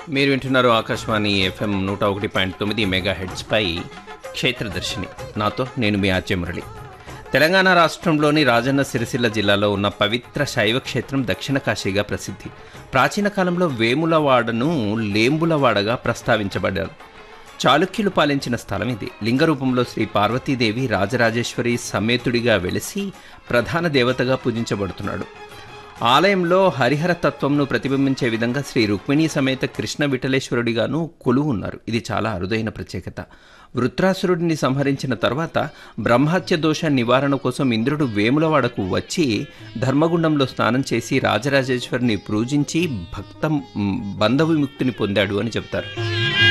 మీరు వింటున్నారు ఆకాశవాణి ఎఫ్ఎం నూట ఒకటి పాయింట్ తొమ్మిది మెగా హెడ్స్పై క్షేత్రదర్శిని నాతో నేను మీ ఆర్జే మురళి తెలంగాణ రాష్ట్రంలోని రాజన్న సిరిసిల్ల జిల్లాలో ఉన్న పవిత్ర శైవ క్షేత్రం దక్షిణ కాశీగా ప్రసిద్ధి ప్రాచీన కాలంలో వేములవాడను లేంబులవాడగా ప్రస్తావించబడ్డారు చాళుక్యులు పాలించిన స్థలం ఇది లింగ రూపంలో శ్రీ పార్వతీదేవి రాజరాజేశ్వరి సమేతుడిగా వెలిసి ప్రధాన దేవతగా పూజించబడుతున్నాడు ఆలయంలో హరిహర తత్వంను ప్రతిబింబించే విధంగా శ్రీ రుక్మిణీ సమేత కృష్ణ విఠలేశ్వరుడిగాను కొలువు ఉన్నారు ఇది చాలా అరుదైన ప్రత్యేకత వృత్రాసురుడిని సంహరించిన తర్వాత బ్రహ్మహత్య దోష నివారణ కోసం ఇంద్రుడు వేములవాడకు వచ్చి ధర్మగుండంలో స్నానం చేసి రాజరాజేశ్వరిని పూజించి భక్త బంధ విముక్తిని పొందాడు అని చెప్తారు